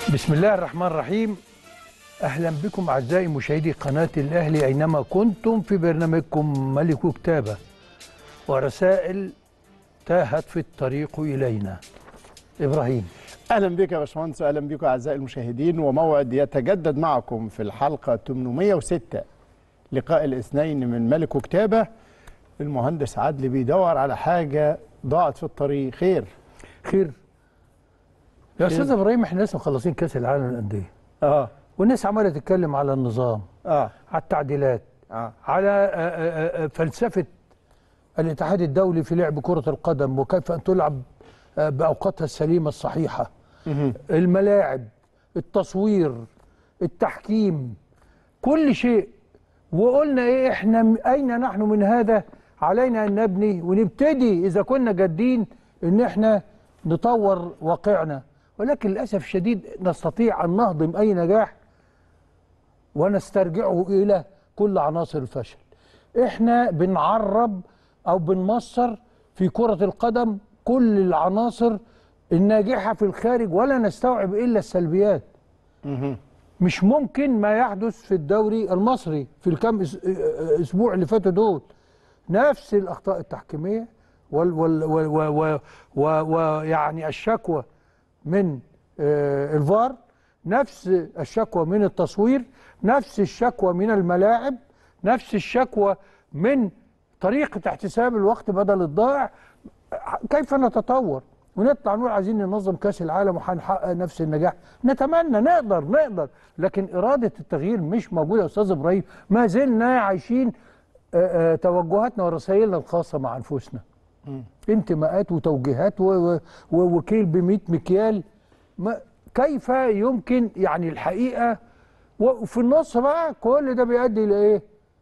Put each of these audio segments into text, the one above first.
بسم الله الرحمن الرحيم اهلا بكم اعزائي مشاهدي قناه الاهلي اينما كنتم في برنامجكم ملك كتابه ورسائل تاهت في الطريق الينا ابراهيم اهلا بك يا باشمهندس اهلا بكم اعزائي المشاهدين وموعد يتجدد معكم في الحلقه 806 لقاء الاثنين من ملك وكتابه المهندس عدلي بيدور على حاجه ضاعت في الطريق خير خير يا استاذ ابراهيم احنا لسه مخلصين كاس العالم للانديه اه والناس عماله تتكلم على النظام اه على التعديلات اه على آه، آه، آه، فلسفه الاتحاد الدولي في لعب كره القدم وكيف ان تلعب آه، باوقاتها السليمه الصحيحه مهم. الملاعب التصوير التحكيم كل شيء وقلنا ايه احنا م- اين نحن من هذا علينا ان نبني ونبتدي اذا كنا جادين ان احنا نطور واقعنا ولكن للاسف الشديد نستطيع ان نهضم اي نجاح ونسترجعه الى كل عناصر الفشل احنا بنعرب او بنمصر في كرة القدم كل العناصر الناجحة في الخارج ولا نستوعب الا السلبيات مهم. مش ممكن ما يحدث في الدوري المصري في الكام أس- اسبوع اللي فاتوا دول نفس الاخطاء التحكيميه وال وال وال و- و- ويعني الشكوى من آه، الفار نفس الشكوى من التصوير نفس الشكوى من الملاعب نفس الشكوى من طريقه احتساب الوقت بدل الضائع كيف نتطور ونطلع نقول عايزين ننظم كاس العالم وهنحقق نفس النجاح نتمنى نقدر نقدر لكن اراده التغيير مش موجوده يا استاذ ابراهيم ما زلنا عايشين آه، آه، توجهاتنا ورسائلنا الخاصه مع انفسنا انتماءات وتوجيهات و- و- ووكيل ب 100 مكيال ما كيف يمكن يعني الحقيقه وفي النص بقى كل ده بيؤدي لايه؟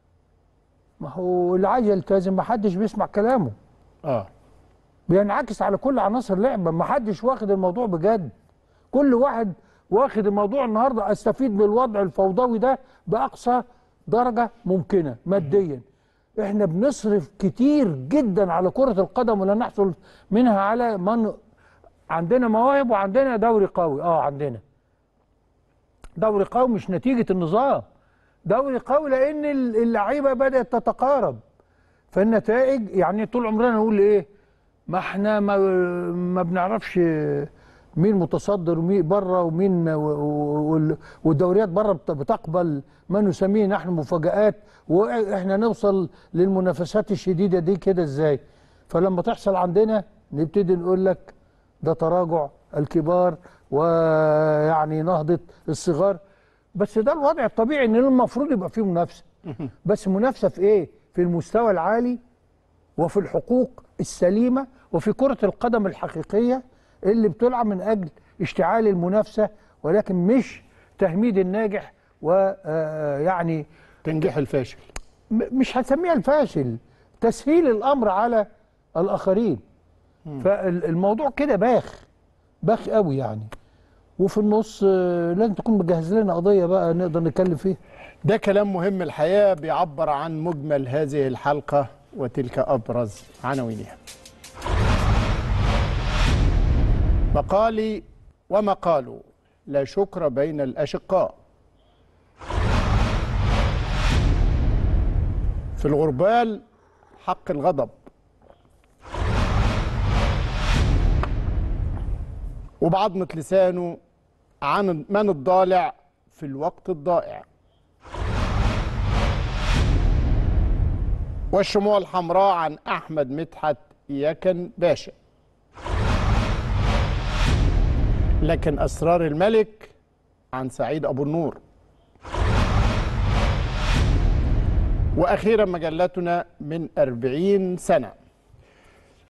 ما هو اللي عايز يلتزم ما حدش بيسمع كلامه اه بينعكس على كل عناصر اللعبه ما حدش واخد الموضوع بجد كل واحد واخد الموضوع النهارده استفيد من الوضع الفوضوي ده باقصى درجه ممكنه ماديا احنا بنصرف كتير جدا على كره القدم ولا نحصل منها على من عندنا مواهب وعندنا دوري قوي اه عندنا دوري قوي مش نتيجه النظام دوري قوي لان اللعيبه بدات تتقارب فالنتائج يعني طول عمرنا نقول ايه ما احنا ما, ما بنعرفش مين متصدر ومين بره ومين و- و- وال- والدوريات بره بت- بتقبل ما نسميه نحن مفاجآت واحنا نوصل للمنافسات الشديده دي كده ازاي فلما تحصل عندنا نبتدي نقول لك ده تراجع الكبار ويعني نهضه الصغار بس ده الوضع الطبيعي ان المفروض يبقى فيه منافسه بس منافسه في ايه في المستوى العالي وفي الحقوق السليمة وفي كرة القدم الحقيقية اللي بتلعب من أجل اشتعال المنافسة ولكن مش تهميد الناجح ويعني تنجيح الفاشل مش هنسميها الفاشل تسهيل الأمر على الآخرين فالموضوع كده باخ باخ قوي يعني وفي النص آه، لازم تكون مجهز لنا قضية بقى نقدر نتكلم فيها ده كلام مهم الحقيقه بيعبر عن مجمل هذه الحلقه وتلك ابرز عناوينها مقالي ومقال لا شكر بين الاشقاء في الغربال حق الغضب وبعضمة لسانه عن من الضالع في الوقت الضائع والشموع الحمراء عن أحمد مدحت يكن باشا لكن أسرار الملك عن سعيد أبو النور وأخيرا مجلتنا من أربعين سنة